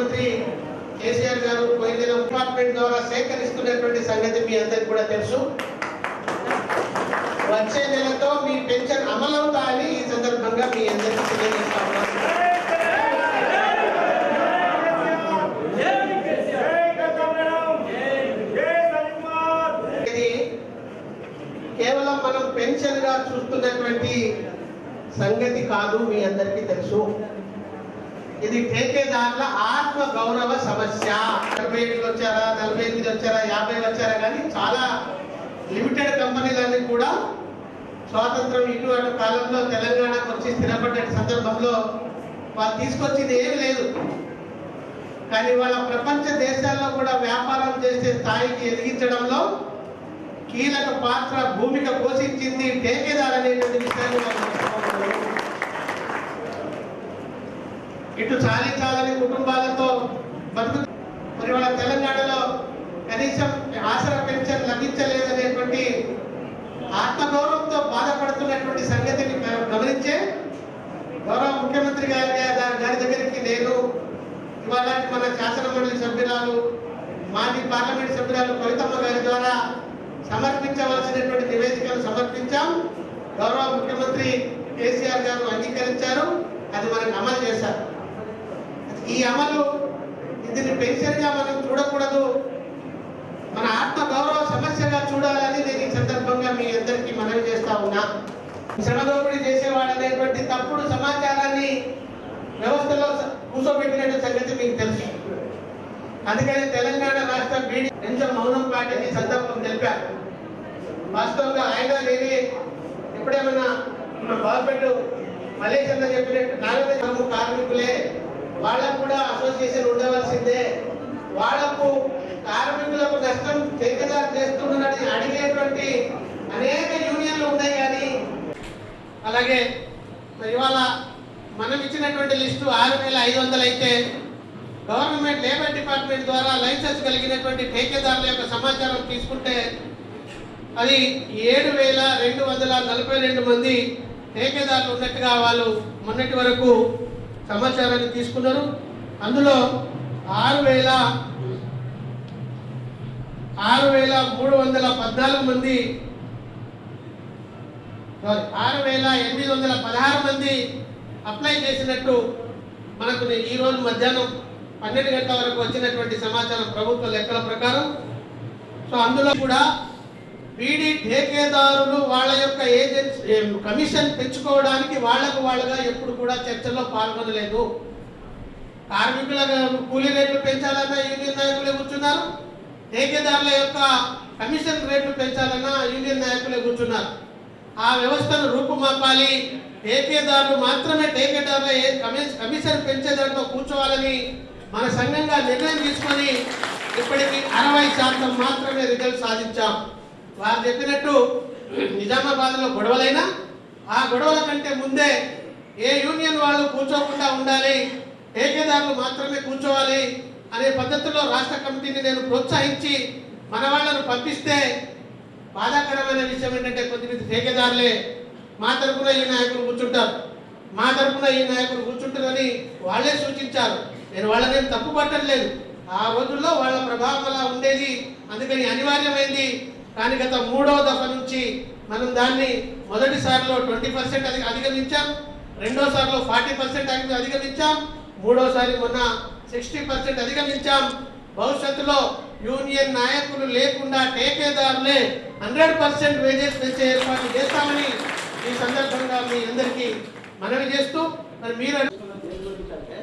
ముఖ్యమంత్రి కేసీఆర్ గారు పోయిన డిపార్ట్మెంట్ ద్వారా సేకరిస్తున్నటువంటి సంగతి మీ అందరికి కూడా తెలుసు వచ్చే నెలతో మీ పెన్షన్ అమలవుతా అని ఈ సందర్భంగా మీ అందరికీ తెలియజేస్తా ఉన్నాను ఇది కేవలం మనం పెన్షన్ గా చూస్తున్నటువంటి సంగతి కాదు మీ అందరికీ తెలుసు ఇది ठेकेదారుల ఆత్మ గౌరవ సమస్య నలభై ఎనిమిది వచ్చారా నలభై ఎనిమిది వచ్చారా యాభై వచ్చారా కానీ చాలా లిమిటెడ్ కంపెనీలన్నీ కూడా స్వాతంత్రం ఇటు అటు కాలంలో తెలంగాణకు వచ్చి స్థిరపడ్డ సందర్భంలో వాళ్ళు తీసుకొచ్చింది ఏమీ లేదు కానీ వాళ్ళ ప్రపంచ దేశాల్లో కూడా వ్యాపారం చేసే స్థాయికి ఎదిగించడంలో కీలక పాత్ర భూమిక పోషించింది ठेकेదారు అనేటువంటి విషయాన్ని మనం మర్చిపోకూడదు. ఇటు చాలి చాలని కుటుంబాలతో బతుకు మరి వాళ్ళ తెలంగాణలో కనీసం ఆసరా పెన్షన్ లభించలేదనేటువంటి ఆత్మగౌరవంతో బాధపడుతున్నటువంటి సంగతిని మేము గమనించే గౌరవ ముఖ్యమంత్రి గారి గారి గారి దగ్గరికి నేను ఇవాళ మన శాసన మండలి సభ్యురాలు మాజీ పార్లమెంట్ సభ్యురాలు కవితమ్మ గారి ద్వారా సమర్పించవలసినటువంటి నివేదికలు సమర్పించాం గౌరవ ముఖ్యమంత్రి కేసీఆర్ గారు అంగీకరించారు అది మనకు అమలు చేశారు ఈ అమలు దీన్ని పెన్షన్ గా మనం చూడకూడదు మన ఆత్మ గౌరవ సమస్యగా చూడాలని నేను ఈ సందర్భంగా మీ అందరికీ మనవి చేస్తా ఉన్నా శ్రమదోపిడీ చేసేవాడు అనేటువంటి తప్పుడు సమాచారాన్ని వ్యవస్థలో స- కూర్చోబెట్టినట్టు సంగతి మీకు తెలుసు అందుకని తెలంగాణ రాష్ట్ర బీడీ కొంచెం మౌనం పాటించి సందర్భం తెలిపారు వాస్తవంగా ఆయన లేని ఎప్పుడేమన్నా మన గవర్నమెంట్ మలేషియాలో చెప్పినట్టు నాగరిక కార్మికులే వాళ్ళకు కూడా అసోసియేషన్ ఉండవలసిందే వాళ్లకు కార్మికులకు నష్టం చేయకుండా చేస్తున్నదని అడిగేటువంటి అనేక యూనియన్లు ఉన్నాయి కానీ అలాగే మరి ఇవాళ మనం ఇచ్చినటువంటి లిస్టు ఆరు వేల ఐదు వందలు అయితే గవర్నమెంట్ లేబర్ డిపార్ట్మెంట్ ద్వారా లైసెన్స్ కలిగినటువంటి ఠేకేదారుల యొక్క సమాచారం తీసుకుంటే అది ఏడు వేల రెండు వందల నలభై రెండు మంది ఠేకేదారులు ఉన్నట్టుగా వాళ్ళు మొన్నటి వరకు సమాచారాన్ని తీసుకున్నారు అందులో ఆరు వేల ఆరు వేల మూడు వందల పద్నాలుగు మంది సారీ ఆరు వేల ఎనిమిది వందల పదహారు మంది అప్లై చేసినట్టు మనకు ఈ రోజు మధ్యాహ్నం పన్నెండు గంటల వరకు వచ్చినటువంటి సమాచారం ప్రభుత్వ లెక్కల ప్రకారం సో అందులో కూడా బీడీ ఠేకేదారులు వాళ్ళ యొక్క ఏజెన్సీ ఏం, కమిషన్ పెంచుకోవడానికి వాళ్ళకు వాళ్ళగా ఎప్పుడు కూడా చర్చల్లో పాల్గొనలేదు కార్మికుల కూలీ రేట్లు పెంచాలన్నా యూనియన్ నాయకులే కూర్చున్నారు ఠేకేదారుల యొక్క కమిషన్ రేట్లు పెంచాలన్నా యూనియన్ నాయకులే కూర్చున్నారు ఆ వ్యవస్థను రూపుమాపాలి ఠేకేదారులు మాత్రమే ఠేకేదారుల ఏ కమి- కమిషన్ పెంచే దాంట్లో కూర్చోవాలని మన సంఘంగా నిర్ణయం తీసుకొని ఇప్పటికి అరవై శాతం మాత్రమే రిజల్ట్ సాధించాం వారు చెప్పినట్టు నిజామాబాద్లో గొడవలైనా ఆ గొడవల కంటే ముందే ఏ యూనియన్ వాళ్ళు కూర్చోకుండా ఉండాలి ఠేకేదారులు మాత్రమే కూర్చోవాలి అనే పద్ధతిలో రాష్ట్ర కమిటీని నేను ప్రోత్సహించి మన వాళ్ళను పంపిస్తే బాధాకరమైన విషయం ఏంటంటే కొద్దిమంది ఠేకేదారులే మా తరపున ఈ నాయకులు కూర్చుంటారు మా తరపున ఈ నాయకులు కూర్చుంటారని వాళ్ళే సూచించారు నేను వాళ్ళనేం తప్పు పట్టట్లేదు ఆ రోజుల్లో వాళ్ళ ప్రభావం అలా ఉండేది అందుకని అనివార్యమైంది కానీ గత మూడవ దఫ నుంచి మనం దాన్ని మొదటిసారిలో ట్వంటీ పర్సెంట్ అధిక అధిగమించాం రెండోసారిలో ఫార్టీ పర్సెంట్ అధిగమించాం మూడోసారి మొన్న సిక్స్టీ పర్సెంట్ అధిగమించాం భవిష్యత్తులో యూనియన్ నాయకులు లేకుండా టేకేదారులే హండ్రెడ్ పర్సెంట్ వేజెస్ పెంచే ఏర్పాటు చేస్తామని ఈ సందర్భంగా మీ అందరికీ మనవి చేస్తూ మరి మీరు దేని గురించి అంటే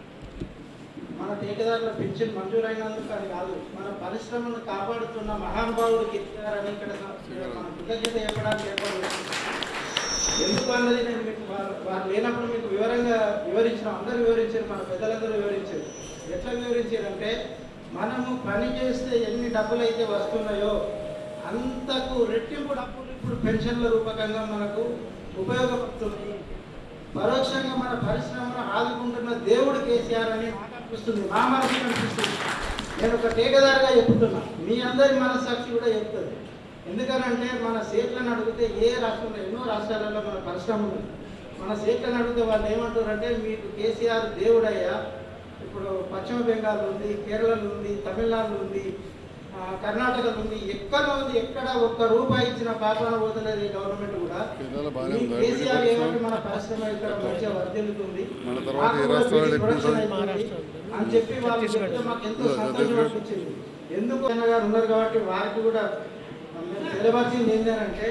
మన ఠేకేదారుల పెన్షన్ మంజూరైనందుకు అది కాదు మన పరిశ్రమను కాపాడుతున్న మహానుభావుడు కేసీఆర్ ఇక్కడ స- మన కృతజ్ఞత చెప్పడానికి ఏర్పాటు చేస్తున్నాం. ఎందుకు అన్నది నేను మీకు వారు- వారు లేనప్పుడు మీకు వివరంగా వివరించిన అందరూ వివరించారు మన పెద్దలందరూ వివరించారు ఎట్లా వివరించారంటే మనము పని చేస్తే ఎన్ని డబ్బులు అయితే వస్తున్నాయో అంతకు రెట్టింపు డబ్బులు ఇప్పుడు పెన్షన్ల రూపకంగా మనకు ఉపయోగపడుతున్నాయి పరోక్షంగా మన పరిశ్రమను ఆదుకుంటున్న దేవుడు కేసీఆర్ అని నాకు అనిపిస్తుంది నా మనసు అనిపిస్తుంది నేను ఒక టీకదారుగా చెప్తున్నా మీ అందరి మనస్సాక్షి కూడా చెప్తుంది ఎందుకనంటే మన సీట్లను అడిగితే ఏ రాష్ట్రంలో ఎన్నో రాష్ట్రాలలో మన పరిశ్రమలు ఉన్నాయి. మన సీట్లను అడిగితే వాళ్ళు ఏమంటారంటే మీకు కేసీఆర్ దేవుడయ్యా ఇప్పుడు పశ్చిమ బెంగాల్ ఉంది కేరళలో ఉంది తమిళనాడులో ఉంది ఆ, కర్ణాటకలో ఉంది ఎక్కడ ఉంది ఎక్కడ ఒక్క రూపాయి ఇచ్చిన పాపాన పోతున్నది ఈ గవర్నమెంట్ కూడా కేరళ బాగానే ఈ ఉందా? కేసీఆర్ బిడ్డ ఏమంటే మన పరిశ్రమ ఇక్కడ మంచిగా వర్ధిల్లుతుంది మన తర్వాత మాకు ఏ కూడా రాష్ట్రాలు బిజీ ఎక్కువ ప్రొడక్షన్ ఉంటుంది? అవుతుంది అని చెప్పి వాళ్ళు చెప్తే మాకు ఎంతో సంతోషం అనిపించింది ఎందుకు అన్న గారు ఉన్నారు కాబట్టి వారికి కూడా మేము తెలియవలసింది ఏంటంటే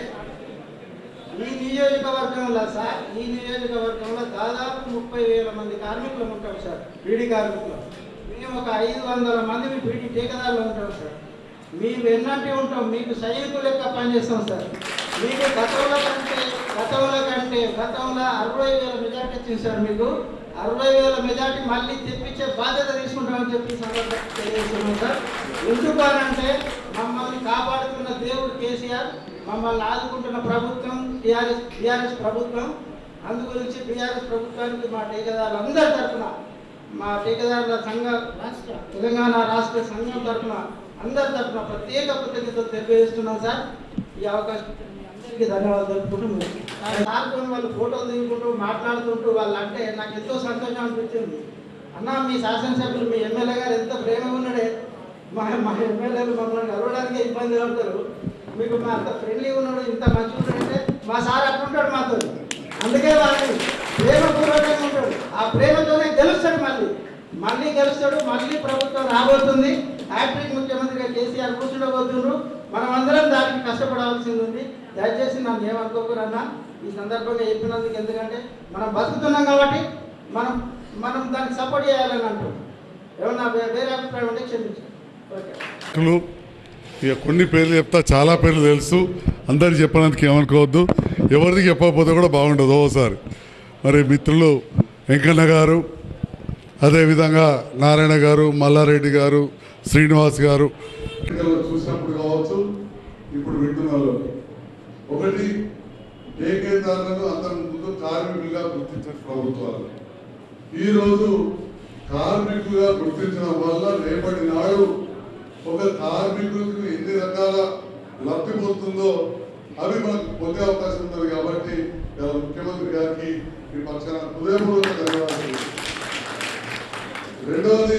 ఈ నియోజకవర్గంలో సార్ ఈ నియోజకవర్గంలో దాదాపు ముప్పై వేల మంది కార్మికులు ఉంటాం సార్ బీడీ కార్మికులు మేము ఒక ఐదు వందల మంది మీ బీడీ టీకదారులు ఉంటాం సార్ మేము ఎన్నంటి ఉంటాం మీకు సైనికులు లెక్క పనిచేస్తాం సార్ మీకు గతంలో కంటే గతంలో కంటే గతంలో అరవై వేల మెజార్టీ వచ్చింది సార్ మీకు అరవై వేల మెజార్టీ మళ్ళీ తెప్పించే బాధ్యత తీసుకుంటామని చెప్పి ఈ సందర్భంగా తెలియజేస్తున్నాం సార్ ఎందుకు అనంటే మమ్మల్ని కాపాడుతున్న దేవుడు కేసీఆర్ మమ్మల్ని ఆదుకుంటున్న ప్రభుత్వం టీఆర్ఎస్ టీఆర్ఎస్ ప్రభుత్వం అందు గురించి టీఆర్ఎస్ ప్రభుత్వానికి మా టీకాదారులందరి తరఫున మా టీకాదారుల సంఘ రాష్ట్ర తెలంగాణ రాష్ట్ర సంఘం తరఫున అందరి తరఫున ప్రత్యేక కృతజ్ఞతలు తెలియజేస్తున్నాం సార్ ఈ అవకాశం ఇచ్చిన మీ అందరికీ ధన్యవాదాలు తెలుపుకుంటూ సార్తో వాళ్ళు ఫోటోలు దిగుకుంటూ మాట్లాడుతుంటూ వాళ్ళు అంటే నాకు ఎంతో సంతోషం అనిపించింది అన్న మీ శాసనసభ్యులు మీ ఎమ్మెల్యే గారు ఎంత ప్రేమగా ఉన్నాడే మా మా ఎమ్మెల్యేలు మమ్మల్ని కలవడానికి ఇబ్బంది పడతారు మీకు మా అంత ఫ్రెండ్లీ ఉన్నాడు ఇంత మంచిగా ఉన్నాడంటే మా సార్ అట్లుంటాడు మాతో అందుకే వాళ్ళు ప్రేమపూర్వకంగా ఉంటాడు ఆ ప్రేమతోనే గెలుస్తాడు మళ్ళీ మళ్ళీ గెలుస్తాడు మళ్ళీ ప్రభుత్వం రాబోతుంది హ్యాట్రిక్ ముఖ్యమంత్రిగా కేసీఆర్ కూర్చుండబోతున్నారు మనం అందరం దానికి కష్టపడాల్సింది ఉంది దయచేసి నన్ను ఏమనుకోకరన్నా ఈ సందర్భంగా చెప్పినందుకు ఎందుకంటే మనం బతుకుతున్నాం కాబట్టి మనం మనం దానికి సపోర్ట్ చేయాలని అంటాం ఏమన్నా వే- వేరే అభిప్రాయం ఉంటే క్షమించండి ఓకే మిత్రులు ఇక కొన్ని పేర్లు చెప్తా చాలా పేర్లు తెలుసు అందరికి చెప్పడానికి ఏమనుకోవద్దు ఎవరికి చెప్పకపోతే కూడా బాగుండదు ఓసారి మరి మిత్రులు వెంకన్న గారు అదేవిధంగా నారాయణ గారు మల్లారెడ్డి గారు శ్రీనివాస్ గారు చూసినప్పుడు కావచ్చు ఇప్పుడు వింటున్నారు ఒకటి ఏకేదారులను అంతకు ముందు కార్మికులుగా గుర్తించిన ప్రభుత్వాలు ఈరోజు కార్మికులుగా గుర్తించడం వల్ల రేపటి నాడు ఒక కార్మికులకు ఎన్ని రకాల లబ్ధి పొందుతుందో అవి మనకు పొందే అవకాశం ఉంటుంది కాబట్టి ఇలా ముఖ్యమంత్రి గారికి ఈ పక్షాన హృదయపూర్వక ధన్యవాదాలు రెండవది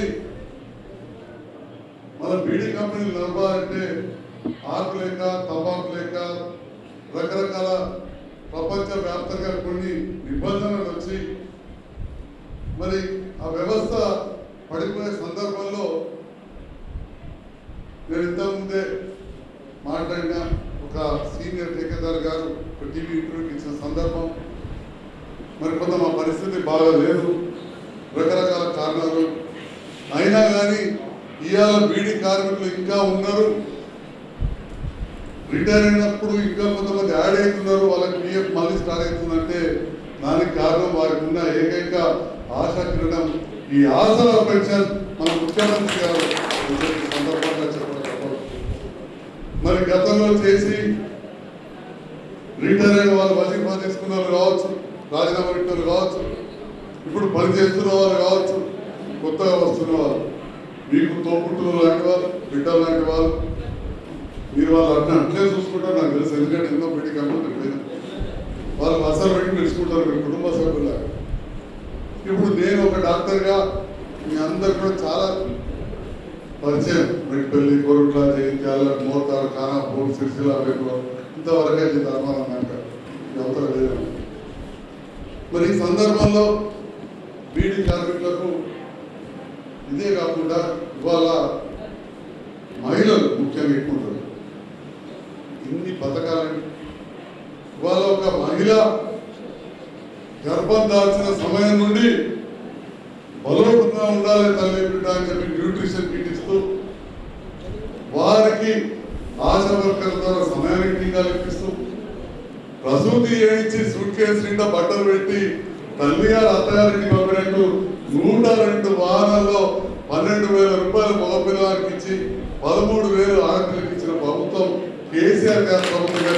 మన బీడీ కంపెనీలు నడపాలంటే ఆకు లేక తంబాకు లేక రకరకాల ప్రపంచ వ్యాప్తంగా కొన్ని నిబంధనలు వచ్చి మరి ఆ వ్యవస్థ పడిపోయే సందర్భంలో నేను ఇంతకుముందే మాట్లాడిన ఒక సీనియర్ ఠేకేదార్ గారు ఒక టీవీ ఇంటర్వ్యూకి ఇచ్చిన సందర్భం మరి కొంత మా పరిస్థితి బాగా లేదు రకరకాల కారణాలు అయినా కానీ ఇవాళ బీడీ కార్మికులు ఇంకా ఉన్నారు రిటైర్ అయినప్పుడు ఇంకా కొంతమంది యాడ్ అవుతున్నారు వాళ్ళకి పిఎఫ్ మళ్ళీ స్టార్ట్ అవుతుందంటే దానికి కారణం వారికి ఉన్న ఏకైక ఆశా కిరణం ఈ ఆసన పెన్షన్ మన ముఖ్యమంత్రి గారు ఈ సందర్భంగా చెప్పడం తప్పదు. మరి గతంలో చేసి రిటైర్ అయిన వాళ్ళు వజీఫా తీసుకున్న వాళ్ళు కావచ్చు రాజీనామా పెట్టిన వాళ్ళు కావచ్చు ఇప్పుడు పని చేస్తున్న వాళ్ళు కావచ్చు కొత్తగా వస్తున్న వాళ్ళు మీకు తోపుట్టులు లాంటి వాళ్ళు బిడ్డలు లాంటి వాళ్ళు మీరు వాళ్ళు అట్లా అట్లే చూసుకుంటారు నాకు తెలుసు ఎందుకంటే ఎన్నో పెట్టి కంపెనీ వాళ్ళు అసలు పెట్టి పిలుచుకుంటారు మీ కుటుంబ సభ్యులాగా ఇప్పుడు నేను ఒక డాక్టర్గా మీ అందరు కూడా చాలా పరిచయం మెట్పల్లి కోరుట్ల జగిత్యాల మోతారు ఖానాపూర్ సిరిసిల్ల రేపు ఇంతవరకే ఇది ధర్మాలు అన్నాక అవతల లేదు మరి ఈ సందర్భంలో బీడీ కార్మికులకు ఇదే కాకుండా ఇవాళ మహిళలు ముఖ్యంగా ఎక్కువ ఉంటారు ఇన్ని పథకాలని ఇవాళ ఒక మహిళ గర్భం దాల్చిన సమయం నుండి బలోపంగా ఉండాలి తల్లి బిడ్డ అని చెప్పి న్యూట్రిషన్ కిట్ ఇస్తూ వారికి ఆశా వర్కర్ ద్వారా సమయానికి టీకాలు ఇప్పిస్తూ ప్రసూతి చేయించి సూట్ కేసు నిండా బట్టలు పెట్టి తల్లి గారు అత్తగారికి పంపినట్టు నూట రెండు వాహనాల్లో పన్నెండు వేల రూపాయలు మగపిల్లవారికి ఇచ్చి పదమూడు వేలు ఆడపిల్లకి ఇచ్చిన ప్రభుత్వం కేసీఆర్ గారి ప్రభుత్వం గారి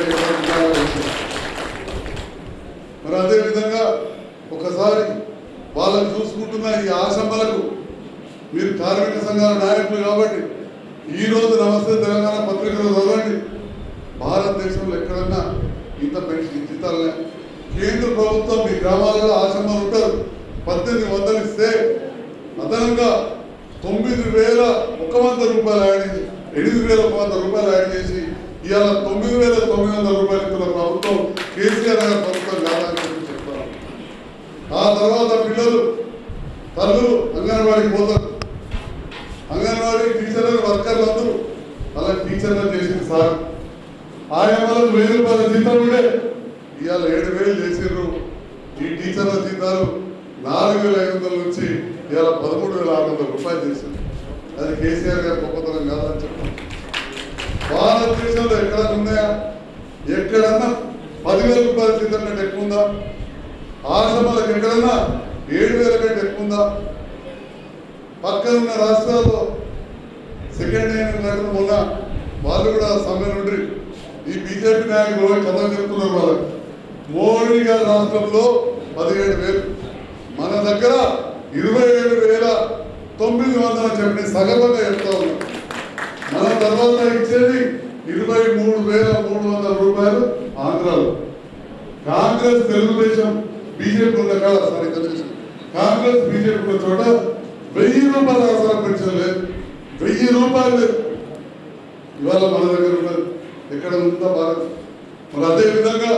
మరి అదే విధంగా ఒకసారి వాళ్ళని చూసుకుంటున్న ఈ ఆశమ్మలకు మీరు కార్మిక సంఘాల నాయకులు కాబట్టి ఈ రోజు నమస్తే తెలంగాణ పత్రికలో చదవండి భారతదేశంలో ఎక్కడన్నా ఇంత పెన్షన్ జీతాలనే కేంద్ర ప్రభుత్వం మీ గ్రామాలలో ఆశ్రమాలు ఉంటారు పద్దెనిమిది వందలు ఇస్తే అదనంగా తొమ్మిది వేల ఒక వంద రూపాయలు యాడ్ చేసి ఎనిమిది వేల ఒక వంద రూపాయలు యాడ్ చేసి ఇవాళ తొమ్మిది వేల తొమ్మిది వందల రూపాయలు ఇస్తున్న ప్రభుత్వం కేసీఆర్ గారి ప్రభుత్వం కాదని చెప్పి చెప్తాను ఆ తర్వాత పిల్లలు తల్లులు అంగన్వాడీకి పోతారు అంగన్వాడీ టీచర్లు వర్కర్లు అందరూ అలా టీచర్లు చేసింది సార్ ఆయా వాళ్ళకు వెయ్యి రూపాయల జీతం ఉండే ఇవాళ ఏడు వేలు చేసిర్రు ఈ టీచర్ల జీతాలు నాలుగు వేల ఐదు వందల నుంచి ఇవాళ పదమూడు వేల ఆరు వందల రూపాయలు చేసింది అది కేసీఆర్ గారి గొప్పతనం కాదని చెప్పాను భారతదేశంలో ఎక్కడన్నా ఉన్నాయా ఎక్కడన్నా పదివేల రూపాయల జీతం కంటే ఎక్కువ ఉందా ఆశ్రమాలకు ఎక్కడన్నా ఏడు వేల కంటే ఎక్కువ ఉందా పక్కన ఉన్న రాష్ట్రాల్లో సెకండ్ హ్యాండ్ నగరం మొన్న వాళ్ళు కూడా సమ్మె నుండి ఈ బీజేపీ నాయకులు పోయి కథలు చెప్తున్నారు వాళ్ళకి మోడీ గారి రాష్ట్రంలో పదిహేడు వేలు మన దగ్గర ఇరవై ఏడు వేల తొమ్మిది వందల చెప్పి సగటుగా చెప్తా ఉన్నాం మన తర్వాత ఇచ్చేది ఇరవై మూడు వేల మూడు వందల రూపాయలు ఆంధ్రాలో కాంగ్రెస్ తెలుగుదేశం బీజేపీ ఉన్న కాడ సారీ తెలుగుదేశం కాంగ్రెస్ బీజేపీ ఉన్న చోట వెయ్యి రూపాయల అవసరం పెన్షన్ లేదు వెయ్యి రూపాయలు లేదు ఇవాళ మన దగ్గర ఉన్నది ఎక్కడ ఉందా భారత్ మరి అదే విధంగా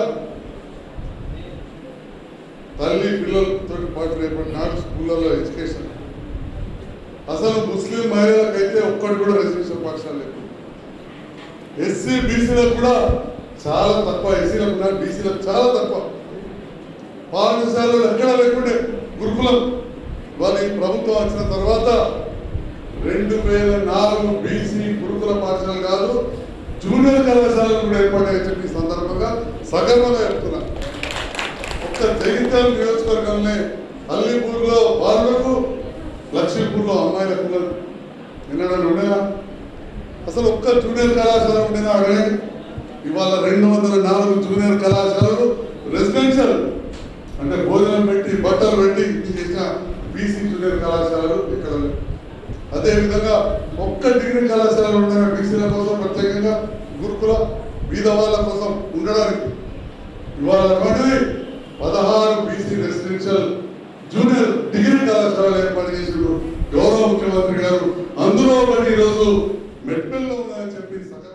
తల్లి పిల్లలతో పాటు రేపటి నాడు స్కూళ్ళలో ఎడ్యుకేషన్ అసలు ముస్లిం మహిళలకైతే ఒక్కటి కూడా రిజర్వేషన్ పక్షాలు లేదు ఎస్సీ బీసీలకు కూడా చాలా తక్కువ ఎస్సీలకు ఉన్నారు బీసీలకు చాలా తక్కువ పాఠశాలలు ఎక్కడ లేకుండే గురుకులం వాళ్ళ ఈ ప్రభుత్వం వచ్చిన తర్వాత రెండు వేల నాలుగు బీసీ గురుకుల పాఠశాలలు కాదు జూనియర్ కళాశాలలు కూడా ఏర్పడ్డాయని చెప్పి ఈ సందర్భంగా సగర్వంగా చెప్తున్నా ఒక్క జగిత్యాల నియోజకవర్గంలో అల్లీపూర్లో బాలులకు లక్ష్మీపూర్లో అమ్మాయిలకు ఉన్నది వినడానికి ఉండేనా అసలు ఒక్క జూనియర్ కళాశాల ఉండేనా అడగండి ఇవాళ రెండు వందల నాలుగు జూనియర్ కళాశాలలు రెసిడెన్షియల్ అంటే భోజనం పెట్టి బట్టలు పెట్టి చేసిన బీసీ జూనియర్ కళాశాలలు ఇక్కడ లేవు. అదే విధంగా ఒక్క డిగ్రీ కళాశాలలు ఉండే బీసీల కోసం ప్రత్యేకంగా గురుకుల బీద వాళ్ళ కోసం ఉండడానికి ఇవాళ అటువంటిది పదహారు బీసీ రెసిడెన్షియల్ జూనియర్ డిగ్రీ కళాశాలలు ఏర్పాటు చేసిండ్రు గౌరవ ముఖ్యమంత్రి గారు అందులో ఒకటి ఈరోజు మెట్పల్లో ఉందని చెప్పి సగ